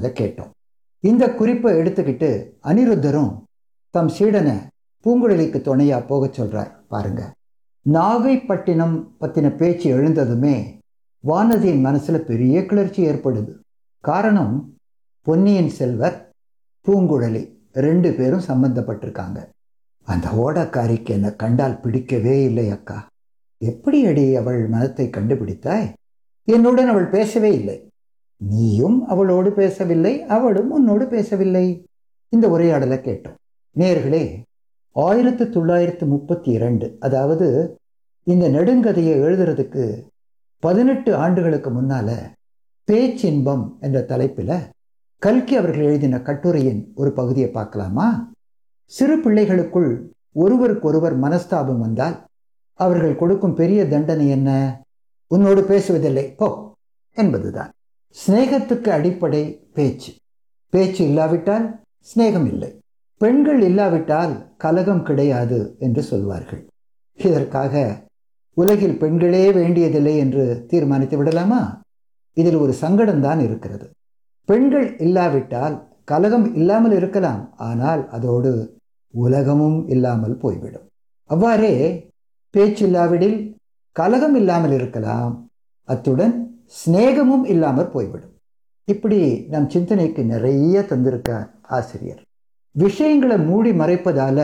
சொன்னதை கேட்டோம் இந்த குறிப்பை எடுத்துக்கிட்டு அனிருத்தரும் தம் சீடனை பூங்குழலிக்கு துணையா போகச் சொல்றார் பாருங்க நாகைப்பட்டினம் பத்தின பேச்சு எழுந்ததுமே வானதியின் மனசுல பெரிய கிளர்ச்சி ஏற்படுது காரணம் பொன்னியின் செல்வர் பூங்குழலி ரெண்டு பேரும் சம்பந்தப்பட்டிருக்காங்க அந்த ஓடக்காரிக்கு என்னை கண்டால் பிடிக்கவே இல்லை அக்கா எப்படி அடி அவள் மனத்தை கண்டுபிடித்தாய் என்னுடன் அவள் பேசவே இல்லை நீயும் அவளோடு பேசவில்லை அவளும் உன்னோடு பேசவில்லை இந்த உரையாடலை கேட்டோம் நேர்களே ஆயிரத்து தொள்ளாயிரத்து முப்பத்தி இரண்டு அதாவது இந்த நெடுங்கதையை எழுதுறதுக்கு பதினெட்டு ஆண்டுகளுக்கு முன்னால பேச்சின்பம் என்ற தலைப்பில் கல்கி அவர்கள் எழுதின கட்டுரையின் ஒரு பகுதியை பார்க்கலாமா சிறு பிள்ளைகளுக்குள் ஒருவருக்கொருவர் மனஸ்தாபம் வந்தால் அவர்கள் கொடுக்கும் பெரிய தண்டனை என்ன உன்னோடு பேசுவதில்லை போ என்பதுதான் சிநேகத்துக்கு அடிப்படை பேச்சு பேச்சு இல்லாவிட்டால் சிநேகம் இல்லை பெண்கள் இல்லாவிட்டால் கலகம் கிடையாது என்று சொல்வார்கள் இதற்காக உலகில் பெண்களே வேண்டியதில்லை என்று தீர்மானித்து விடலாமா இதில் ஒரு சங்கடம் தான் இருக்கிறது பெண்கள் இல்லாவிட்டால் கலகம் இல்லாமல் இருக்கலாம் ஆனால் அதோடு உலகமும் இல்லாமல் போய்விடும் அவ்வாறே பேச்சில்லாவிடில் கலகம் இல்லாமல் இருக்கலாம் அத்துடன் சிநேகமும் இல்லாமல் போய்விடும் இப்படி நம் சிந்தனைக்கு நிறைய தந்திருக்கார் ஆசிரியர் விஷயங்களை மூடி மறைப்பதால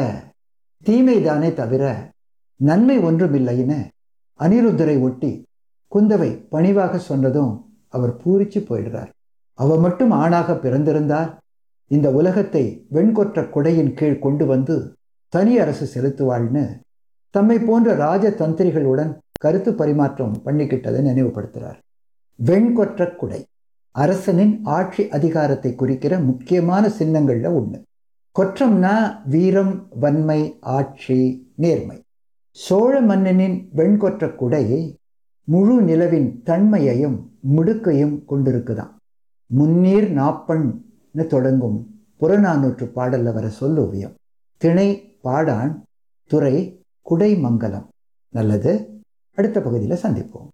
தீமைதானே தவிர நன்மை ஒன்றுமில்லைன்னு அனிருத்தரை ஒட்டி குந்தவை பணிவாக சொன்னதும் அவர் பூரிச்சு போயிடுறார் அவ மட்டும் ஆணாக பிறந்திருந்தால் இந்த உலகத்தை வெண்கொற்ற குடையின் கீழ் கொண்டு வந்து தனி அரசு செலுத்துவாள்னு தம்மை போன்ற ராஜ தந்திரிகளுடன் கருத்து பரிமாற்றம் பண்ணிக்கிட்டதை நினைவுபடுத்துகிறார் வெண்கொற்ற குடை அரசனின் ஆட்சி அதிகாரத்தை குறிக்கிற முக்கியமான சின்னங்கள்ல ஒண்ணு கொற்றம்னா வீரம் வன்மை ஆட்சி நேர்மை சோழ மன்னனின் வெண்கொற்ற குடை முழு நிலவின் தன்மையையும் முடுக்கையும் கொண்டிருக்குதாம் முன்னீர் நாப்பண்னு தொடங்கும் புறநானூற்று பாடல்ல வர சொல்லோவியம் திணை பாடான் துறை குடைமங்கலம் நல்லது அடுத்த பகுதியில் சந்திப்போம்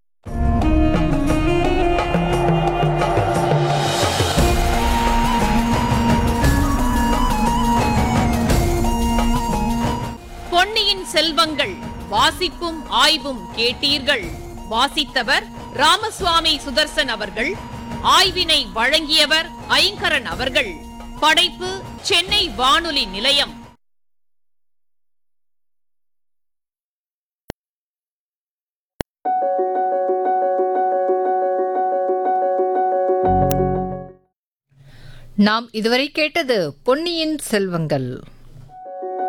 பொன்னியின் செல்வங்கள் வாசிப்பும் ஆய்வும் கேட்டீர்கள் வாசித்தவர் ராமசுவாமி சுதர்சன் அவர்கள் ஆய்வினை வழங்கியவர் ஐங்கரன் அவர்கள் படைப்பு சென்னை வானொலி நிலையம் நாம் இதுவரை கேட்டது பொன்னியின் செல்வங்கள்